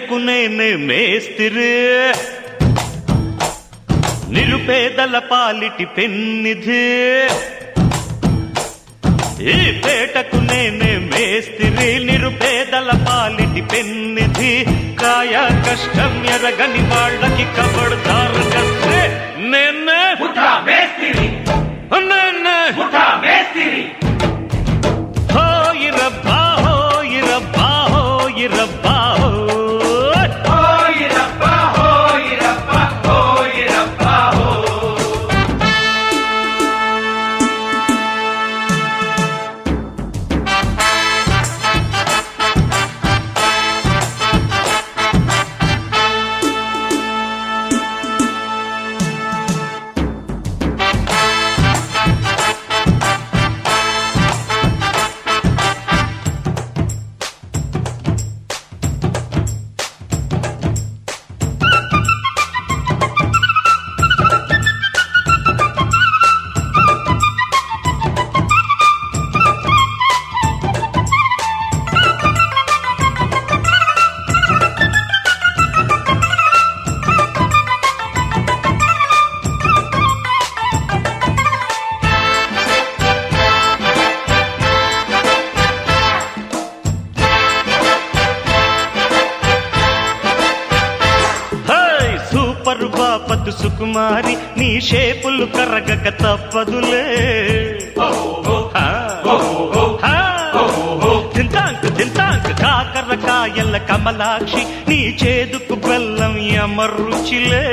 పేటకు నేనే మేస్తిరి నిరుపేదల పాలిటి పెన్నిధి ఈ పేటకు నేనే మేస్తిరి నిరుపేదల పాలిటి పెన్నిధి కాయ కష్టం ఎరగని వాళ్ళకి కబడ్దారు కస్తే నేనే ముఠా మేస్తిరి నేనే ముఠా మేస్తిరి హోయి రబ్బా హోయి రబ్బా హోయి రబ్బా హోయ్. హోయిరప్ప హోయిరప్ప హోయిరప్ప హో హై సూపర్ బాపతు సుకుమారి నీ షేపులు కరగక తప్పదులే హా. హా. తింటాంక్ తింటాంక్ కాకరకాయల కమలాక్షి నీ చేదుకు బెల్లం ఎమరుచిలే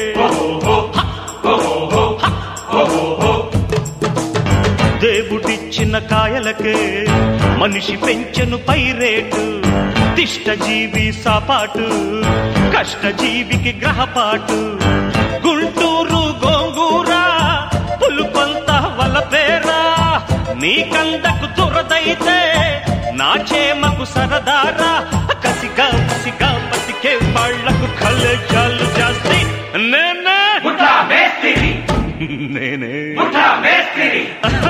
దేవుడిచ్చిన కాయలకే మనిషి పెంచెను పై రేటు తిష్టజీవి సాపాటు కష్టజీవికి గ్రహపాటు గుంటూరు గోంగూర పులుపంత వలపేరా నీ కందకు దురదైతే నా చేమకు సరదారా కసిగా కసిగా బతికే వాళ్లకు కళ్ళజాలు జాస్తి నేనే ముఠా మేస్తిరి నేనే ముఠా మేస్తిరి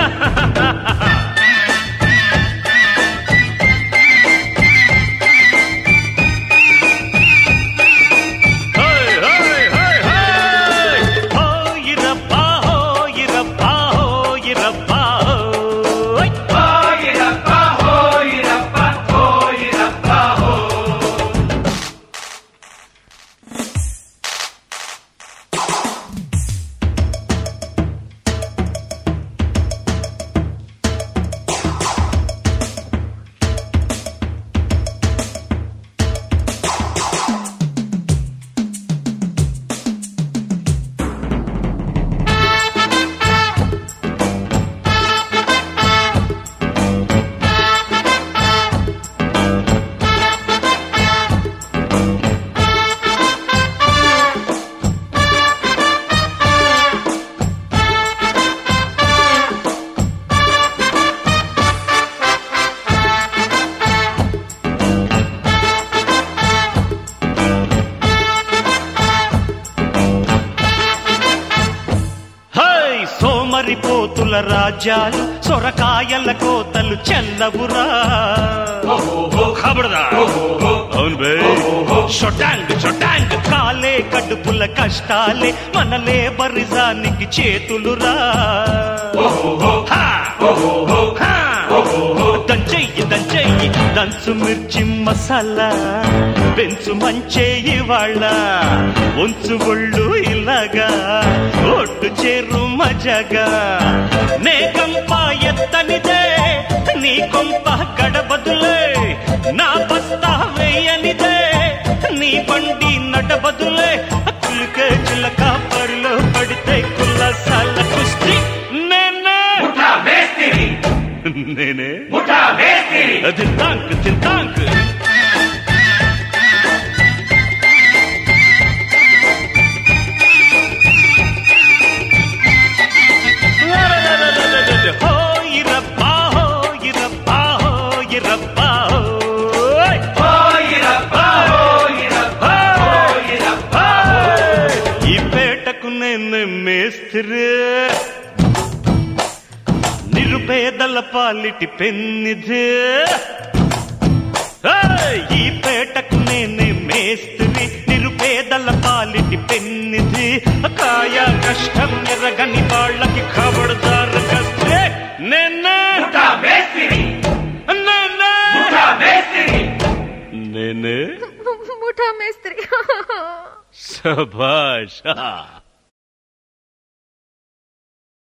హై హై హై హై హోయిరబ్బా హోయిరబ్బా హోయిరబ్బా హోయ్ హోయిరప్ప హోయిరప్ప హోయిరప్ప హో హై సోమరిపోతుల రాజ్యాలు సొరకాయల కోతలు చెల్లవురా ఖబర్దా అవును బే షొటాంగ్ షొటాంగ్ కాలే కడుపుల కష్టాలే మన లేబరిజానికి చేతులురా హా! హా! దంచెయ్యి దంచెయ్యి దంచు మిర్చి మసాలా పెంచు మంచేయి వాళ్ళ ఉంచు ఒళ్ళు ఇలాగా ఒట్టు చేరు మజగా నే కంప ఎత్తనిదే నీ కొంప గడబదులే నా బస్తా వేయనిదే నీ బండి నడబదులే కులికే చిలక పరిలో పడితే కుల్లసాల కుస్తీ నేనే ముఠా మేస్తిరి నేనే ముఠా మేస్తిరి తింటాంక్ తింటాంక్ హోయిరబ్బా హోయిరబ్బా హోయిరబ్బా హోయ్. హోయిరప్ప హోయిరప్ప హోయిరప్ప ఈ పేటకు నేను మేస్త్రి నిరుపేదల పాలిటి పెన్నిధి ఏయ్! ఈ పేటకు నేనే మేస్త్రి నిరుపేదల పాలిటి పెన్నిది కాయ కష్టం ఎరగని వాళ్ళకి ఖబర్దారు కస్తే నేనే ముఠా మేస్త్రి నేనే ముఠా మేస్త్రి నేనే ముఠా మేస్త్రి సభాష్